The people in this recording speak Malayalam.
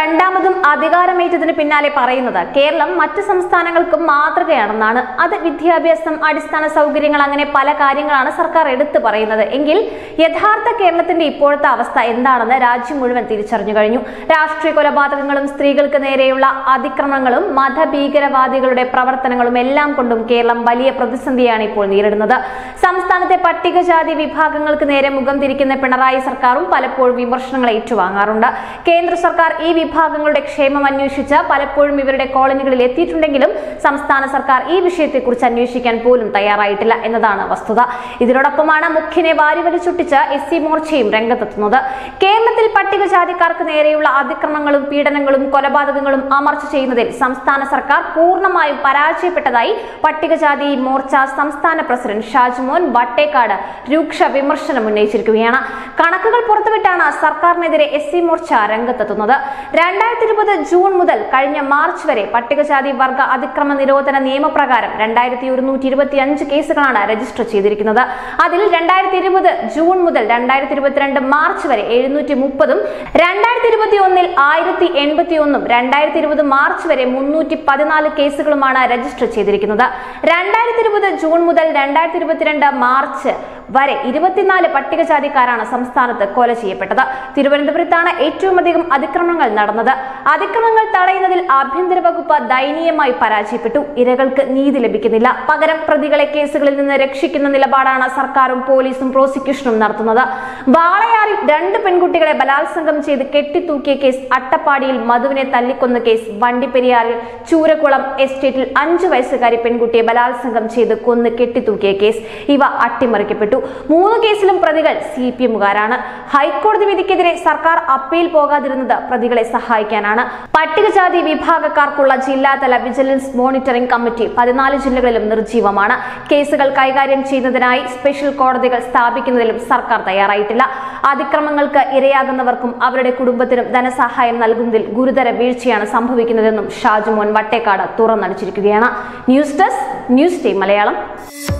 രണ്ടാമതും അധികാരമേറ്റതിന് പിന്നാലെ പറയുന്നത് കേരളം മറ്റ് സംസ്ഥാനങ്ങൾക്കും മാതൃകയാണെന്നാണ് അത് വിദ്യാഭ്യാസം അടിസ്ഥാന സൗകര്യങ്ങൾ അങ്ങനെ പല കാര്യങ്ങളാണ് സർക്കാർ എടുത്തു പറയുന്നത് എങ്കിൽ യഥാർത്ഥ കേരളത്തിന്റെ ഇപ്പോഴത്തെ അവസ്ഥ എന്താണെന്ന് രാജ്യം മുഴുവൻ തിരിച്ചറിഞ്ഞു കഴിഞ്ഞു രാഷ്ട്രീയ കൊലപാതകങ്ങളും സ്ത്രീകൾക്ക് നേരെയുള്ള അതിക്രമങ്ങളും മതഭീകരവാദികളുടെ പ്രവർത്തനങ്ങളും എല്ലാം കൊണ്ടും കേരളം വലിയ പ്രതിസന്ധിയാണ് ഇപ്പോൾ നേരിടുന്നത് സംസ്ഥാനത്തെ പട്ടികജാതി വിഭാഗങ്ങൾക്ക് നേരെ മുഖം തിരിക്കുന്ന പിണറായി സർക്കാരും പലപ്പോഴും വിമർശനങ്ങൾ ഏറ്റുവാങ്ങാറുണ്ട് കേന്ദ്ര സർക്കാർ ഈ വിഭാഗങ്ങളുടെ ക്ഷേമം അന്വേഷിച്ച് പലപ്പോഴും ഇവരുടെ കോളനികളിൽ എത്തിയിട്ടുണ്ടെങ്കിലും സംസ്ഥാന സർക്കാർ ഈ വിഷയത്തെക്കുറിച്ച് അന്വേഷിക്കാൻ പോലും തയ്യാറായിട്ടില്ല എന്നതാണ് വസ്തുത ഇതിനോടൊപ്പമാണ് മുഖ്യനെ വാരിവലിച്ചൊട്ടിച്ച് എസ് സി മോർച്ചയും രംഗത്തെത്തുന്നത് കേരളത്തിൽ പട്ടികജാതിക്കാർക്ക് നേരെയുള്ള അതിക്രമങ്ങളും പീഡനങ്ങളും കൊലപാതകങ്ങളും അമർച്ച ചെയ്യുന്നതിൽ സംസ്ഥാന സർക്കാർ പൂർണ്ണമായും പരാജയപ്പെട്ടതായി പട്ടികജാതി മോർച്ച സംസ്ഥാന പ്രസിഡന്റ് ഷാജ്മോൻ വട്ടേക്കാട് രൂക്ഷ വിമർശനം ഉന്നയിച്ചിരിക്കുകയാണ് കണക്കുകൾ പുറത്തുവിട്ടാണ് സർക്കാരിനെതിരെ എസ് സി മോർച്ച രംഗത്തെത്തുന്നത് രണ്ടായിരത്തി ഇരുപത് ജൂൺ മുതൽ കഴിഞ്ഞ മാർച്ച് വരെ പട്ടികജാതി വർഗ അതിക്രമ നിരോധന നിയമപ്രകാരം രണ്ടായിരത്തി ഒരുന്നൂറ്റി ഇരുപത്തി അഞ്ച് കേസുകളാണ് രജിസ്റ്റർ ചെയ്തിരിക്കുന്നത് അതിൽ രണ്ടായിരത്തി ഇരുപത് ജൂൺ മുതൽ രണ്ടായിരത്തി ഇരുപത്തിരണ്ട് മാർച്ച് വരെ എഴുന്നൂറ്റി മുപ്പതും രണ്ടായിരത്തി ഇരുപത്തി ഒന്നിൽ ആയിരത്തി എൺപത്തി ഒന്നും രണ്ടായിരത്തി ഇരുപത് മാർച്ച് വരെ മുന്നൂറ്റി പതിനാല് കേസുകളുമാണ് രജിസ്റ്റർ ചെയ്തിരിക്കുന്നത് രണ്ടായിരത്തി ഇരുപത് ജൂൺ മുതൽ രണ്ടായിരത്തി ഇരുപത്തിരണ്ട് മാർച്ച് വരെ ഇരുപത്തിനാല് പട്ടികജാതിക്കാരാണ് സംസ്ഥാനത്ത് കൊല ചെയ്യപ്പെട്ടത് തിരുവനന്തപുരത്താണ് ഏറ്റവും അധികം അതിക്രമങ്ങൾ നടന്നത് അതിക്രമങ്ങൾ തടയുന്നതിൽ ആഭ്യന്തര വകുപ്പ് ദയനീയമായി പരാജയപ്പെട്ടു ഇരകൾക്ക് നീതി ലഭിക്കുന്നില്ല പകരം പ്രതികളെ കേസുകളിൽ നിന്ന് രക്ഷിക്കുന്ന നിലപാടാണ് സർക്കാരും പോലീസും പ്രോസിക്യൂഷനും നടത്തുന്നത് വാളയാറിൽ രണ്ട് പെൺകുട്ടികളെ ബലാത്സംഗം ചെയ്ത് കെട്ടിത്തൂക്കിയ കേസ് അട്ടപ്പാടിയിൽ മധുവിനെ തല്ലിക്കൊന്ന കേസ് വണ്ടിപ്പെരിയാറിൽ ചൂരക്കുളം എസ്റ്റേറ്റിൽ അഞ്ചു വയസ്സുകാരി പെൺകുട്ടിയെ ബലാത്സംഗം ചെയ്ത് കൊന്ന് കെട്ടിത്തൂക്കിയ കേസ് ഇവ അട്ടിമറിക്കപ്പെട്ടു മൂന്ന് കേസിലും പ്രതികൾ സി പി എമ്മുകാരാണ് ഹൈക്കോടതി വിധിക്കെതിരെ സർക്കാർ അപ്പീൽ പോകാതിരുന്നത് പ്രതികളെ സഹായിക്കാനാണ് പട്ടികജാതി വിഭാഗക്കാർക്കുള്ള ജില്ലാതല വിജിലൻസ് മോണിറ്ററിംഗ് കമ്മിറ്റി പതിനാല് ജില്ലകളിലും നിർജീവമാണ് കേസുകൾ കൈകാര്യം ചെയ്യുന്നതിനായി സ്പെഷ്യൽ കോടതികൾ സ്ഥാപിക്കുന്നതിലും സർക്കാർ തയ്യാറായിട്ടില്ല അതിക്രമങ്ങൾക്ക് ഇരയാകുന്നവർക്കും അവരുടെ കുടുംബത്തിനും ധനസഹായം നൽകുന്നതിൽ ഗുരുതര വീഴ്ചയാണ് സംഭവിക്കുന്നതെന്നും ഷാജുമോൻ വട്ടേക്കാട് തുറന്നടിച്ചിരിക്കുകയാണ് news desk news team Malayalam